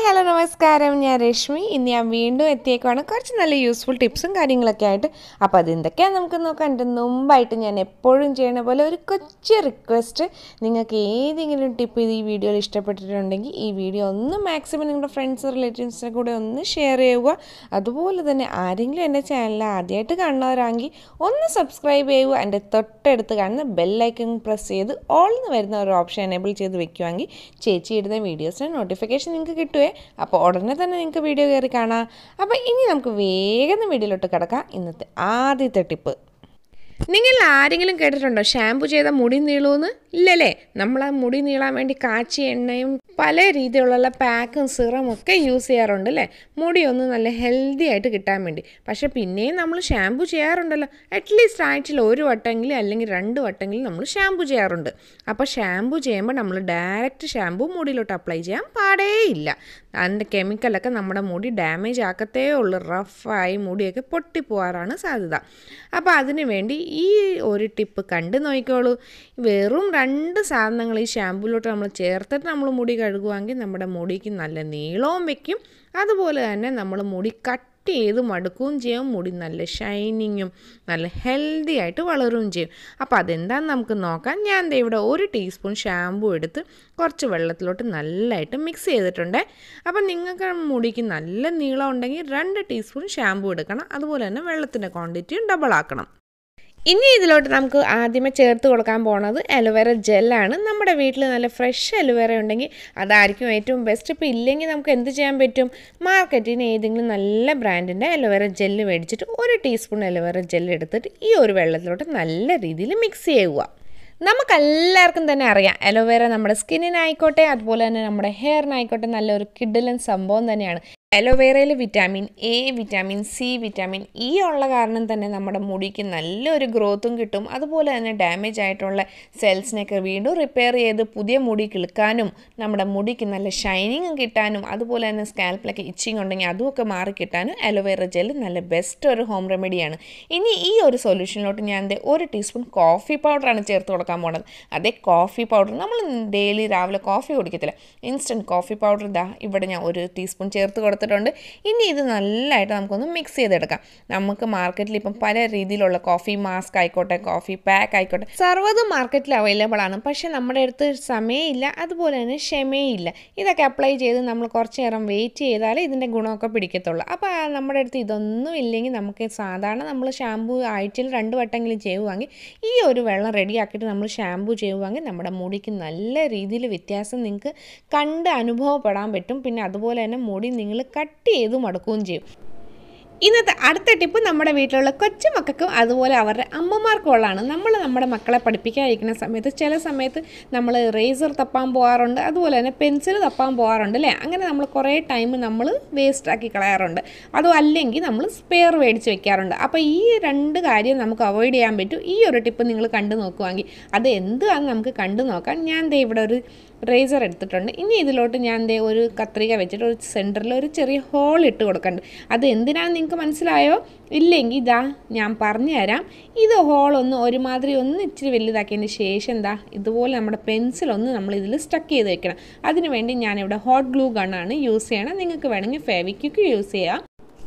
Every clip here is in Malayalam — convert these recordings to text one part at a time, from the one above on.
ഹലോ നമസ്കാരം ഞാൻ രശ്മി ഇന്ന് ഞാൻ വീണ്ടും എത്തിയേക്കുവാണ് കുറച്ച് നല്ല യൂസ്ഫുൾ ടിപ്സും കാര്യങ്ങളൊക്കെ ആയിട്ട് അപ്പോൾ അതെന്തൊക്കെയാണ് നമുക്ക് നോക്കാം എൻ്റെ മുമ്പായിട്ട് ഞാൻ എപ്പോഴും ചെയ്യണ പോലെ ഒരു കൊച്ചു റിക്വസ്റ്റ് നിങ്ങൾക്ക് ഏതെങ്കിലും ടിപ്പ് ഇത് ഈ വീഡിയോയിൽ ഇഷ്ടപ്പെട്ടിട്ടുണ്ടെങ്കിൽ ഈ വീഡിയോ ഒന്ന് മാക്സിമം നിങ്ങളുടെ ഫ്രണ്ട്സ് റിലേറ്റീവ്സിനെ കൂടെ ഒന്ന് ഷെയർ ചെയ്യുക അതുപോലെ തന്നെ ആരെങ്കിലും എൻ്റെ ചാനൽ ആദ്യമായിട്ട് കാണുന്നവരാണെങ്കിൽ ഒന്ന് സബ്സ്ക്രൈബ് ചെയ്യുക എൻ്റെ തൊട്ടടുത്ത് കാണുന്ന ബെല്ലൈക്കൺ പ്രസ് ചെയ്ത് ഓൾ എന്ന് വരുന്ന ഒരു ഓപ്ഷൻ എനേബിൾ ചെയ്ത് വെക്കുവാണെങ്കിൽ ചേച്ചി ഇടുന്ന വീഡിയോസിന് നോട്ടിഫിക്കേഷൻ നിങ്ങൾക്ക് കിട്ടുമേ അപ്പോൾ ഉടനെ തന്നെ നിങ്ങൾക്ക് വീഡിയോ കയറി കാണാം അപ്പോൾ ഇനി നമുക്ക് വേഗം വീഡിയോയിലോട്ട് കിടക്കാം ഇന്നത്തെ ആദ്യത്തെ ടിപ്പ് നിങ്ങൾ ആരെങ്കിലും കേട്ടിട്ടുണ്ടോ ഷാമ്പു ചെയ്ത മുടി നീളുമെന്ന് ഇല്ലല്ലേ നമ്മൾ ആ മുടി നീളാൻ വേണ്ടി കാച്ചിയ എണ്ണയും പല രീതിയിലുള്ള പാക്കും സിറം ഒക്കെ യൂസ് ചെയ്യാറുണ്ട് അല്ലേ മുടി ഒന്ന് നല്ല ഹെൽത്തി ആയിട്ട് കിട്ടാൻ വേണ്ടി പക്ഷേ പിന്നെയും നമ്മൾ ഷാമ്പു ചെയ്യാറുണ്ടല്ലോ അറ്റ്ലീസ്റ്റ് ആഴ്ചയിൽ ഒരു വട്ടമെങ്കിലും അല്ലെങ്കിൽ രണ്ട് വട്ടമെങ്കിലും നമ്മൾ ഷാമ്പു ചെയ്യാറുണ്ട് അപ്പോൾ ഷാമ്പു ചെയ്യുമ്പോൾ നമ്മൾ ഡയറക്റ്റ് ഷാമ്പു മുടിയിലോട്ട് അപ്ലൈ ചെയ്യാൻ പാടേയില്ല അതിൻ്റെ കെമിക്കലൊക്കെ നമ്മുടെ മുടി ഡാമേജ് ആക്കത്തേ ഉള്ളൂ റഫായി മുടിയൊക്കെ പൊട്ടിപ്പോവാറാണ് സാധ്യത അപ്പോൾ അതിന് വേണ്ടി ഈ ഒരു ടിപ്പ് കണ്ടു നോക്കിക്കോളൂ വെറും രണ്ട് സാധനങ്ങൾ ഈ ഷാമ്പൂലോട്ട് നമ്മൾ ചേർത്തിട്ട് നമ്മൾ മുടി കഴുകുവാണെങ്കിൽ നമ്മുടെ മുടിക്ക് നല്ല നീളവും വെക്കും അതുപോലെ തന്നെ നമ്മൾ മുടി കട്ട് ചെയ്ത് മടുക്കുകയും ചെയ്യും മുടി നല്ല ഷൈനിങ്ങും നല്ല ഹെൽത്തി ആയിട്ട് വളരുകയും ചെയ്യും അപ്പോൾ അതെന്താണെന്ന് നമുക്ക് നോക്കാം ഞാൻ ദേ ഇവിടെ ഒരു ടീസ്പൂൺ ഷാമ്പു എടുത്ത് കുറച്ച് വെള്ളത്തിലോട്ട് നല്ലതായിട്ട് മിക്സ് ചെയ്തിട്ടുണ്ട് അപ്പം നിങ്ങൾക്ക് മുടിക്ക് നല്ല നീളം ഉണ്ടെങ്കിൽ രണ്ട് ടീസ്പൂൺ ഷാമ്പു എടുക്കണം അതുപോലെ തന്നെ വെള്ളത്തിൻ്റെ ക്വാണ്ടിറ്റിയും ഡബിൾ ആക്കണം ഇനി ഇതിലോട്ട് നമുക്ക് ആദ്യമേ ചേർത്ത് കൊടുക്കാൻ പോണത് അലോവേര ജെല്ലാണ് നമ്മുടെ വീട്ടിൽ നല്ല ഫ്രഷ് അലോവേര ഉണ്ടെങ്കിൽ അതായിരിക്കും ഏറ്റവും ബെസ്റ്റ് ഇപ്പോൾ ഇല്ലെങ്കിൽ നമുക്ക് എന്ത് ചെയ്യാൻ പറ്റും മാർക്കറ്റിൽ നിന്ന് ഏതെങ്കിലും നല്ല ബ്രാൻഡിൻ്റെ അലോവേര ജെല്ല് മേടിച്ചിട്ട് ഒരു ടീസ്പൂൺ അലോവേര ജെല്ല് എടുത്തിട്ട് ഈ ഒരു വെള്ളത്തിലോട്ട് നല്ല രീതിയിൽ മിക്സ് ചെയ്യുക നമുക്കെല്ലാവർക്കും തന്നെ അറിയാം അലോവേര നമ്മുടെ സ്കിന്നിനായിക്കോട്ടെ അതുപോലെ തന്നെ നമ്മുടെ ഹെയറിനായിക്കോട്ടെ നല്ലൊരു കിഡിലൻ സംഭവം തന്നെയാണ് അലോവേറയിൽ vitamin A vitamin C vitamin E ഉള്ള കാരണം തന്നെ നമ്മുടെ മുടിക്ക് നല്ലൊരു ഗ്രോത്തും കിട്ടും അതുപോലെ തന്നെ ഡാമേജ് ആയിട്ടുള്ള സെൽസിനെയൊക്കെ വീണ്ടും റിപ്പയർ ചെയ്ത് പുതിയ മുടി കിളുക്കാനും നമ്മുടെ മുടിക്ക് നല്ല ഷൈനിങ്ങും കിട്ടാനും അതുപോലെ തന്നെ സ്കാൽപ്പിലൊക്കെ ഇച്ചിങ് ഉണ്ടെങ്കിൽ അതുമൊക്കെ മാറി കിട്ടാനും അലോവേറ ജെൽ നല്ല ബെസ്റ്റ് ഒരു ഹോം റെമഡിയാണ് ഇനി ഈ ഒരു സൊല്യൂഷനിലോട്ട് ഞാൻ ദേ ഒരു ടീസ്പൂൺ കോഫി പൗഡറാണ് ചേർത്ത് കൊടുക്കാൻ പോകുന്നത് അതേ കോഫി പൗഡർ നമ്മൾ ഡെയിലി രാവിലെ കോഫി കുടിക്കത്തില്ല ഇൻസ്റ്റൻറ്റ് കോഫി പൗഡർ ഇതാ ഇവിടെ ഞാൻ ഒരു ടീസ്പൂൺ ചേർത്ത് കൊടുത്തിട്ടുണ്ട് ഇനി ഇത് നല്ലതായിട്ട് നമുക്കൊന്ന് മിക്സ് ചെയ്തെടുക്കാം നമുക്ക് മാർക്കറ്റിൽ ഇപ്പം പല രീതിയിലുള്ള കോഫി മാസ്ക് ആയിക്കോട്ടെ കോഫി പാക്ക് ആയിക്കോട്ടെ സർവ്വതും മാർക്കറ്റിൽ അവൈലബിൾ ആണ് പക്ഷേ നമ്മുടെ അടുത്ത് സമയമില്ല അതുപോലെ തന്നെ ക്ഷമയില്ല ഇതൊക്കെ അപ്ലൈ ചെയ്ത് നമ്മൾ കുറച്ച് നേരം വെയിറ്റ് ചെയ്താലേ ഇതിൻ്റെ ഗുണമൊക്കെ പിടിക്കത്തുള്ളൂ അപ്പോൾ നമ്മുടെ അടുത്ത് ഇതൊന്നും ഇല്ലെങ്കിൽ നമുക്ക് സാധാരണ നമ്മൾ ഷാമ്പു ആഴ്ചയിൽ രണ്ട് വട്ടമെങ്കിലും ചെയ്യുവാണെങ്കിൽ ഈ ഒരു വെള്ളം റെഡിയാക്കിയിട്ട് നമ്മൾ ഷാമ്പു ചെയ്യുവാണെങ്കിൽ നമ്മുടെ മുടിക്ക് നല്ല രീതിയിൽ വ്യത്യാസം നിങ്ങൾക്ക് കണ്ട് അനുഭവപ്പെടാൻ പറ്റും പിന്നെ അതുപോലെ തന്നെ മുടി നിങ്ങൾ കട്ട് ചെയ്ത് മടക്കുകയും ചെയ്യും ഇന്നത്തെ അടുത്ത ടിപ്പ് നമ്മുടെ വീട്ടിലുള്ള കൊച്ചുമക്കൾക്കും അതുപോലെ അവരുടെ അമ്മമാർക്കും ഉള്ളതാണ് നമ്മൾ നമ്മുടെ മക്കളെ പഠിപ്പിക്കാതിരിക്കുന്ന സമയത്ത് ചില സമയത്ത് നമ്മൾ റേസർ തപ്പാൻ പോകാറുണ്ട് അതുപോലെ തന്നെ പെൻസിൽ തപ്പാൻ പോകാറുണ്ട് അല്ലേ അങ്ങനെ നമ്മൾ കുറേ ടൈം നമ്മൾ വേസ്റ്റ് ആക്കി കളയാറുണ്ട് അതും അല്ലെങ്കിൽ നമ്മൾ സ്പെയർ മേടിച്ച് വെക്കാറുണ്ട് അപ്പോൾ ഈ രണ്ട് കാര്യം നമുക്ക് അവോയ്ഡ് ചെയ്യാൻ പറ്റും ഈ ഒരു ടിപ്പ് നിങ്ങൾ കണ്ടു നോക്കുവാണെങ്കിൽ അത് എന്താണെന്ന് നമുക്ക് കണ്ടു നോക്കാം ഞാൻ ദേ ഇവിടെ ഒരു റേസർ എടുത്തിട്ടുണ്ട് ഇനി ഇതിലോട്ട് ഞാൻ ദേ ഒരു കത്രിക വെച്ചിട്ട് ഒരു സെൻറ്ററിൽ ഒരു ചെറിയ ഹോൾ ഇട്ട് കൊടുക്കുന്നുണ്ട് അത് എന്തിനാണെന്ന് നിങ്ങൾക്ക് മനസ്സിലായോ ഇല്ലെങ്കിൽ ഇതാ ഞാൻ പറഞ്ഞു തരാം ഇത് ഹോളൊന്ന് ഒരുമാതിരി ഒന്ന് ഇച്ചിരി വലുതാക്കിയതിന് ശേഷം എന്താ ഇതുപോലെ നമ്മുടെ പെൻസിലൊന്ന് നമ്മൾ ഇതിൽ സ്റ്റക്ക് ചെയ്ത് വെക്കണം അതിന് വേണ്ടി ഞാനിവിടെ ഹോട്ട് ഗ്ലൂ ഗണ്ണാണ് യൂസ് ചെയ്യണം നിങ്ങൾക്ക് വേണമെങ്കിൽ ഫെവിക്വിക്ക് യൂസ് ചെയ്യാം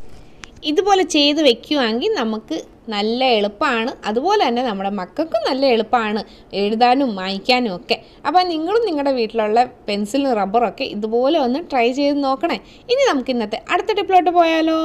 ഇതുപോലെ ചെയ്ത് വെക്കുവാണെങ്കിൽ നമുക്ക് നല്ല എളുപ്പമാണ് അതുപോലെ തന്നെ നമ്മുടെ മക്കൾക്കും നല്ല എളുപ്പമാണ് എഴുതാനും വായിക്കാനും ഒക്കെ അപ്പോൾ നിങ്ങളും നിങ്ങളുടെ വീട്ടിലുള്ള പെൻസിലും റബ്ബറൊക്കെ ഇതുപോലെ ഒന്ന് ട്രൈ ചെയ്ത് നോക്കണേ ഇനി നമുക്ക് ഇന്നത്തെ അടുത്ത ടിപ്പിലോട്ട് പോയാലോ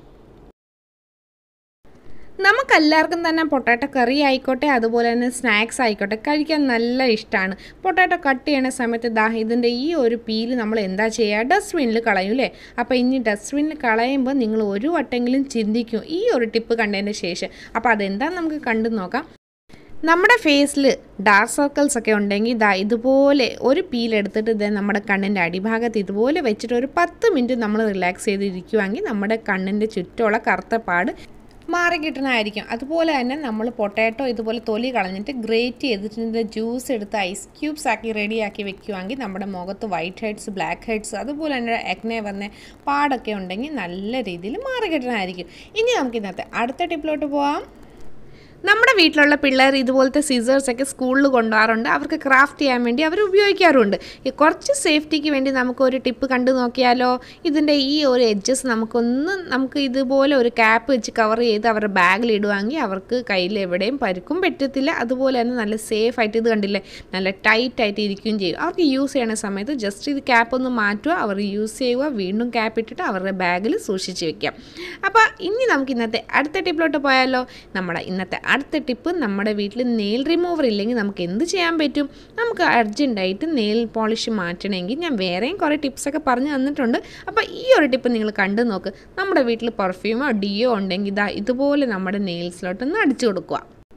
നമുക്കെല്ലാവർക്കും തന്നെ പൊട്ടാറ്റോ കറി ആയിക്കോട്ടെ അതുപോലെ തന്നെ സ്നാക്സ് ആയിക്കോട്ടെ കഴിക്കാൻ നല്ല ഇഷ്ടമാണ് പൊട്ടാറ്റോ കട്ട് ചെയ്യണ സമയത്ത് ദാ ഇതിൻ്റെ ഈ ഒരു പീല് നമ്മൾ എന്താ ചെയ്യുക ഡസ്റ്റ്ബിന്നിൽ കളയും അല്ലേ അപ്പോൾ ഇനി ഡസ്റ്റ്ബിന്നിൽ കളയുമ്പോൾ നിങ്ങൾ ഒരു വട്ടെങ്കിലും ചിന്തിക്കും ഈ ഒരു ടിപ്പ് കണ്ടതിന് ശേഷം അപ്പോൾ അതെന്താണെന്ന് നമുക്ക് കണ്ടു നോക്കാം നമ്മുടെ ഫേസിൽ ഡാർക്ക് സർക്കിൾസ് ഒക്കെ ഉണ്ടെങ്കിൽ ഇതാ ഇതുപോലെ ഒരു പീൽ എടുത്തിട്ട് ഇത് നമ്മുടെ കണ്ണിൻ്റെ അടിഭാഗത്ത് ഇതുപോലെ വെച്ചിട്ട് ഒരു പത്ത് മിനിറ്റ് നമ്മൾ റിലാക്സ് ചെയ്തിരിക്കുവാണെങ്കിൽ നമ്മുടെ കണ്ണിൻ്റെ ചുറ്റുമുള്ള കറുത്ത പാട് മാറി കിട്ടുന്നതായിരിക്കും അതുപോലെ തന്നെ നമ്മൾ പൊട്ടാറ്റോ ഇതുപോലെ തൊലി കളഞ്ഞിട്ട് ഗ്രേറ്റ് ചെയ്തിട്ട് ജ്യൂസ് എടുത്ത് ഐസ് ക്യൂബ്സ് ആക്കി റെഡിയാക്കി വെക്കുവാണെങ്കിൽ നമ്മുടെ മുഖത്ത് വൈറ്റ് ഹെഡ്സ് ബ്ലാക്ക് ഹെഡ്സ് അതുപോലെ തന്നെ എഗ്നെ വന്ന പാടൊക്കെ ഉണ്ടെങ്കിൽ നല്ല രീതിയിൽ മാറി കിട്ടുന്നതായിരിക്കും ഇനി നമുക്ക് ഇന്നത്തെ അടുത്ത ടിപ്പിലോട്ട് പോവാം നമ്മുടെ വീട്ടിലുള്ള പിള്ളേർ ഇതുപോലത്തെ സിസേഴ്സ് ഒക്കെ സ്കൂളിൽ കൊണ്ടുപോകാറുണ്ട് അവർക്ക് ക്രാഫ്റ്റ് ചെയ്യാൻ വേണ്ടി അവർ ഉപയോഗിക്കാറുണ്ട് ഈ കുറച്ച് സേഫ്റ്റിക്ക് വേണ്ടി നമുക്ക് ഒരു ടിപ്പ് കണ്ടു നോക്കിയാലോ ഇതിൻ്റെ ഈ ഒരു എഡ്ജസ് നമുക്കൊന്ന് നമുക്ക് ഇതുപോലെ ഒരു ക്യാപ്പ് വെച്ച് കവർ ചെയ്ത് അവരുടെ ബാഗിൽ ഇടുവാണെങ്കിൽ അവർക്ക് കയ്യിൽ എവിടെയും പരുക്കും പറ്റത്തില്ല അതുപോലെ തന്നെ നല്ല സേഫ് ആയിട്ട് ഇത് കണ്ടില്ലേ നല്ല ടൈറ്റ് ആയിട്ട് ഇരിക്കുകയും ചെയ്യും അവർക്ക് യൂസ് ചെയ്യണ സമയത്ത് ജസ്റ്റ് ഇത് ക്യാപ്പ് ഒന്ന് മാറ്റുക അവർ യൂസ് ചെയ്യുക വീണ്ടും ക്യാപ്പ് ഇട്ടിട്ട് അവരുടെ ബാഗിൽ സൂക്ഷിച്ച് വെക്കാം അപ്പോൾ ഇനി നമുക്ക് ഇന്നത്തെ അടുത്ത ടിപ്പിലോട്ട് പോയാലോ നമ്മുടെ ഇന്നത്തെ അടുത്ത ടിപ്പ് നമ്മുടെ വീട്ടിൽ നെയിൽ റിമൂവർ ഇല്ലെങ്കിൽ നമുക്ക് എന്ത് ചെയ്യാൻ പറ്റും നമുക്ക് അർജൻറ്റായിട്ട് നെയിൽ പോളിഷ് മാറ്റണമെങ്കിൽ ഞാൻ വേറെയും കുറേ ടിപ്സൊക്കെ പറഞ്ഞു തന്നിട്ടുണ്ട് അപ്പോൾ ഈ ഒരു ടിപ്പ് നിങ്ങൾ കണ്ടു നോക്ക് നമ്മുടെ വീട്ടിൽ പെർഫ്യൂമോ ഡിയോ ഉണ്ടെങ്കിൽ ഇതാ ഇതുപോലെ നമ്മുടെ നെയിൽസിലോട്ടൊന്ന് അടിച്ചു കൊടുക്കുക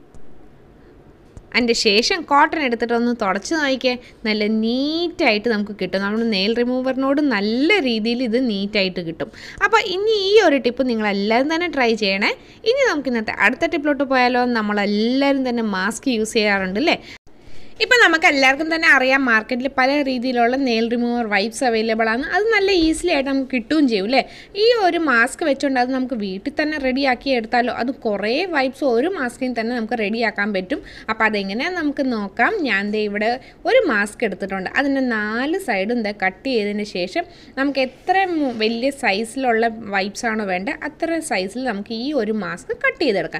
അതിൻ്റെ ശേഷം കോട്ടൺ എടുത്തിട്ട് ഒന്ന് തുടച്ച് നോക്കിയേ നല്ല നീറ്റായിട്ട് നമുക്ക് കിട്ടും നമ്മുടെ നെയിൽ റിമൂവറിനോട് നല്ല രീതിയിൽ ഇത് നീറ്റായിട്ട് കിട്ടും അപ്പോൾ ഇനി ഈ ഒരു ടിപ്പ് നിങ്ങൾ എല്ലാവരും തന്നെ ട്രൈ ചെയ്യണേ ഇനി നമുക്ക് ഇന്നത്തെ അടുത്ത ടിപ്പിലോട്ട് പോയാലോ നമ്മളെല്ലാവരും തന്നെ മാസ്ക് യൂസ് ചെയ്യാറുണ്ട് അല്ലേ ഇപ്പം നമുക്ക് എല്ലാവർക്കും തന്നെ അറിയാം മാർക്കറ്റിൽ പല രീതിയിലുള്ള നെയിൽ റിമൂവർ വൈപ്സ് അവൈലബിൾ ആണ് അത് നല്ല ഈസിലി ആയിട്ട് നമുക്ക് കിട്ടുകയും ചെയ്യും അല്ലേ ഈ ഒരു മാസ്ക് വെച്ചുകൊണ്ട് അത് നമുക്ക് വീട്ടിൽ തന്നെ റെഡിയാക്കി എടുത്താലോ അത് കുറേ വൈപ്സ് ഒരു മാസ്കിൽ തന്നെ നമുക്ക് റെഡിയാക്കാൻ പറ്റും അപ്പോൾ അതെങ്ങനെയാണെന്ന് നമുക്ക് നോക്കാം ഞാൻ ദേ ഇവിടെ ഒരു മാസ്ക് എടുത്തിട്ടുണ്ട് അതിൻ്റെ നാല് സൈഡും ദേ കട്ട് ചെയ്തതിന് ശേഷം നമുക്ക് എത്ര മു- വലിയ സൈസിലുള്ള വൈപ്സ് ആണോ വേണ്ടത് അത്ര സൈസിൽ നമുക്ക് ഈ ഒരു മാസ്ക് കട്ട് ചെയ്തെടുക്കാം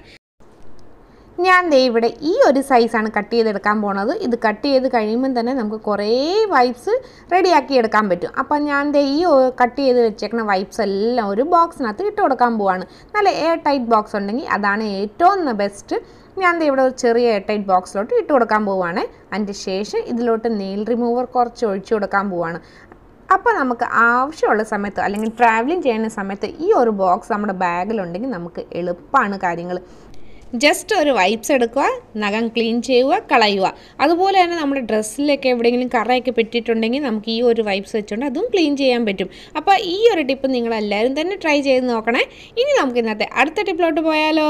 ഞാൻ ദേ ഇവിടെ ഈ ഒരു സൈസാണ് കട്ട് ചെയ്തെടുക്കാൻ പോണത് ഇത് കട്ട് ചെയ്ത് കഴിയുമ്പം തന്നെ നമുക്ക് കുറേ വൈപ്സ് റെഡിയാക്കി എടുക്കാൻ പറ്റും അപ്പം ഞാൻ ദേ ഈ കട്ട് ചെയ്ത് വെച്ചേക്കുന്ന വൈപ്സ് എല്ലാം ഒരു ബോക്സിനകത്ത് ഇട്ട് കൊടുക്കാൻ പോവാണ് നല്ല എയർ ടൈറ്റ് ബോക്സ് ഉണ്ടെങ്കിൽ അതാണ് ഏറ്റവും ബെസ്റ്റ് ഞാൻ ദേ ഇവിടെ ഒരു ചെറിയ എയർ ടൈറ്റ് ബോക്സിലോട്ട് ഇട്ട് കൊടുക്കാൻ പോവാണ് അതിൻ്റെ ശേഷം ഇതിലോട്ട് നെയിൽ റിമൂവർ കുറച്ച് ഒഴിച്ചു കൊടുക്കാൻ പോവാണ് അപ്പോൾ നമുക്ക് ആവശ്യമുള്ള സമയത്ത് അല്ലെങ്കിൽ ട്രാവലിംഗ് ചെയ്യുന്ന സമയത്ത് ഈ ഒരു ബോക്സ് നമ്മുടെ ബാഗിലുണ്ടെങ്കിൽ നമുക്ക് എളുപ്പമാണ് കാര്യങ്ങൾ ജസ്റ്റ് ഒരു വൈപ്സ് എടുക്കുക നഖം ക്ലീൻ ചെയ്യുക കളയുക അതുപോലെ തന്നെ നമ്മുടെ ഡ്രസ്സിലൊക്കെ എവിടെയെങ്കിലും കറയൊക്കെ പെട്ടിട്ടുണ്ടെങ്കിൽ നമുക്ക് ഈ ഒരു വൈപ്സ് വെച്ചുകൊണ്ട് അതും ക്ലീൻ ചെയ്യാൻ പറ്റും അപ്പോൾ ഈ ഒരു ടിപ്പ് നിങ്ങൾ എല്ലാവരും തന്നെ ട്രൈ ചെയ്ത് നോക്കണേ ഇനി നമുക്ക് ഇന്നത്തെ അടുത്ത ടിപ്പിലോട്ട് പോയാലോ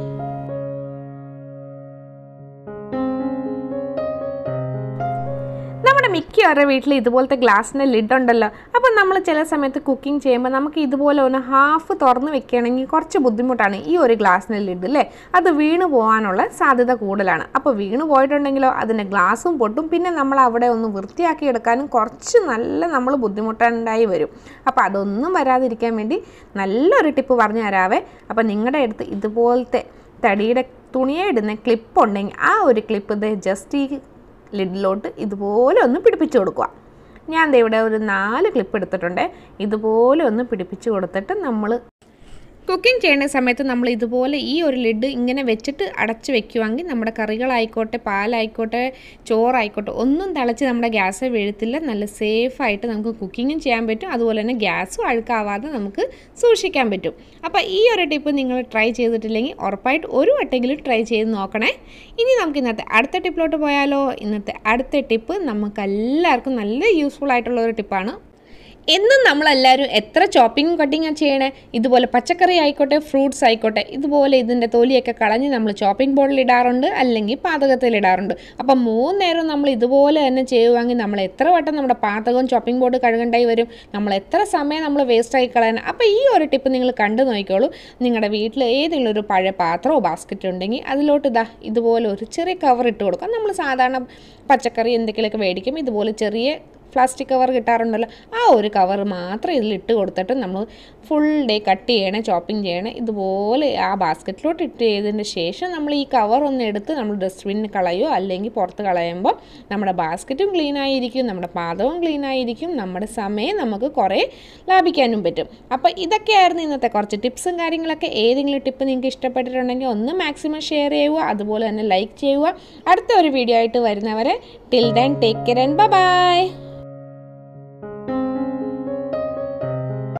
നമ്മുടെ മിക്കവരുടെ വീട്ടിൽ ഇതുപോലത്തെ ഗ്ലാസിൻ്റെ ലിഡ് ഉണ്ടല്ലോ അപ്പോൾ നമ്മൾ ചില സമയത്ത് കുക്കിംഗ് ചെയ്യുമ്പോൾ നമുക്ക് ഇതുപോലെ ഒന്ന് ഹാഫ് തുറന്ന് വെക്കുകയാണെങ്കിൽ കുറച്ച് ബുദ്ധിമുട്ടാണ് ഈ ഒരു ഗ്ലാസിൻ്റെ ലിഡ് അല്ലേ അത് വീണ് പോകാനുള്ള സാധ്യത കൂടുതലാണ് അപ്പോൾ വീണ് പോയിട്ടുണ്ടെങ്കിലോ അതിൻ്റെ ഗ്ലാസും പൊട്ടും പിന്നെ നമ്മൾ അവിടെ ഒന്ന് വൃത്തിയാക്കി എടുക്കാനും കുറച്ച് നല്ല നമ്മൾ ബുദ്ധിമുട്ടുണ്ടായി വരും അപ്പോൾ അതൊന്നും വരാതിരിക്കാൻ വേണ്ടി നല്ലൊരു ടിപ്പ് പറഞ്ഞു തരാവേ അപ്പോൾ നിങ്ങളുടെ അടുത്ത് ഇതുപോലത്തെ തടിയുടെ തുണിയെ ഇടുന്ന ക്ലിപ്പ് ഉണ്ടെങ്കിൽ ആ ഒരു ക്ലിപ്പ് ഇത് ജസ്റ്റ് ഈ ലിഡിലോട്ട് ഇതുപോലെ ഒന്ന് പിടിപ്പിച്ച് കൊടുക്കുക ഞാൻ ദേ ഇവിടെ ഒരു നാല് ക്ലിപ്പ് എടുത്തിട്ടുണ്ട് ഇതുപോലെ ഒന്ന് പിടിപ്പിച്ച് കൊടുത്തിട്ട് നമ്മൾ കുക്കിംഗ് ചെയ്യുന്ന സമയത്ത് നമ്മൾ ഇതുപോലെ ഈ ഒരു ലിഡ് ഇങ്ങനെ വെച്ചിട്ട് അടച്ച് വെക്കുവാണെങ്കിൽ നമ്മുടെ കറികളായിക്കോട്ടെ പാലായിക്കോട്ടെ ചോറായിക്കോട്ടെ ഒന്നും തിളച്ച് നമ്മുടെ ഗ്യാസ് വീഴത്തില്ല നല്ല സേഫായിട്ട് നമുക്ക് കുക്കിങ്ങും ചെയ്യാൻ പറ്റും അതുപോലെ തന്നെ ഗ്യാസും അഴുക്കാവാതെ നമുക്ക് സൂക്ഷിക്കാൻ പറ്റും അപ്പോൾ ഈ ഒരു ടിപ്പ് നിങ്ങൾ ട്രൈ ചെയ്തിട്ടില്ലെങ്കിൽ ഉറപ്പായിട്ട് ഒരു വട്ടെങ്കിലും ട്രൈ ചെയ്ത് നോക്കണേ ഇനി നമുക്ക് ഇന്നത്തെ അടുത്ത ടിപ്പിലോട്ട് പോയാലോ ഇന്നത്തെ അടുത്ത ടിപ്പ് നമുക്ക് എല്ലാവർക്കും നല്ല യൂസ്ഫുൾ ആയിട്ടുള്ള ഒരു ടിപ്പാണ് എന്നും നമ്മളെല്ലാവരും എത്ര ചോപ്പിങ്ങും കട്ടിങ്ങും ചെയ്യണേ ഇതുപോലെ പച്ചക്കറി ആയിക്കോട്ടെ ഫ്രൂട്ട്സ് ആയിക്കോട്ടെ ഇതുപോലെ ഇതിൻ്റെ തൊലിയൊക്കെ കളഞ്ഞ് നമ്മൾ ചോപ്പിംഗ് ബോർഡിൽ ഇടാറുണ്ട് അല്ലെങ്കിൽ പാതകത്തിൽ ഇടാറുണ്ട് അപ്പം മൂന്ന് നേരം നമ്മൾ ഇതുപോലെ തന്നെ ചെയ്യുവാണെങ്കിൽ നമ്മൾ എത്ര വട്ടം നമ്മുടെ പാതകവും ചോപ്പിംഗ് ബോർഡ് കഴുകണ്ടായി വരും നമ്മൾ എത്ര സമയം നമ്മൾ വേസ്റ്റായി കളയാൻ അപ്പോൾ ഈ ഒരു ടിപ്പ് നിങ്ങൾ കണ്ടു നോക്കിക്കോളൂ നിങ്ങളുടെ വീട്ടിൽ ഏതെങ്കിലും ഒരു പഴയ പാത്രമോ ബാസ്ക്കറ്റ് ഉണ്ടെങ്കിൽ അതിലോട്ട് ഇതാ ഇതുപോലെ ഒരു ചെറിയ കവർ ഇട്ട് കൊടുക്കാം നമ്മൾ സാധാരണ പച്ചക്കറി എന്തെങ്കിലുമൊക്കെ മേടിക്കും ഇതുപോലെ ചെറിയ പ്ലാസ്റ്റിക് കവർ കിട്ടാറുണ്ടല്ലോ ആ ഒരു കവർ മാത്രം ഇതിൽ ഇട്ട് കൊടുത്തിട്ട് നമ്മൾ ഫുൾ ഡേ കട്ട് ചെയ്യണേ ചോപ്പിംഗ് ചെയ്യണേ ഇതുപോലെ ആ ബാസ്ക്കറ്റിലോട്ട് ഇട്ട് ചെയ്തതിന് ശേഷം നമ്മൾ ഈ കവർ ഒന്ന് എടുത്ത് നമ്മൾ ഡസ്റ്റ്ബിന്നിൽ കളയോ അല്ലെങ്കിൽ പുറത്ത് കളയുമ്പോൾ നമ്മുടെ ബാസ്ക്കറ്റും ക്ലീൻ ആയിരിക്കും നമ്മുടെ പാദവും ക്ലീൻ ആയിരിക്കും നമ്മുടെ സമയം നമുക്ക് കുറേ ലാഭിക്കാനും പറ്റും അപ്പോൾ ഇതൊക്കെയായിരുന്നു ഇന്നത്തെ കുറച്ച് ടിപ്സും കാര്യങ്ങളൊക്കെ ഏതെങ്കിലും ടിപ്പ് നിങ്ങൾക്ക് ഇഷ്ടപ്പെട്ടിട്ടുണ്ടെങ്കിൽ ഒന്ന് മാക്സിമം ഷെയർ ചെയ്യുക അതുപോലെ തന്നെ ലൈക്ക് ചെയ്യുക അടുത്ത ഒരു വീഡിയോ ആയിട്ട് വരുന്നവരെ till then take care and by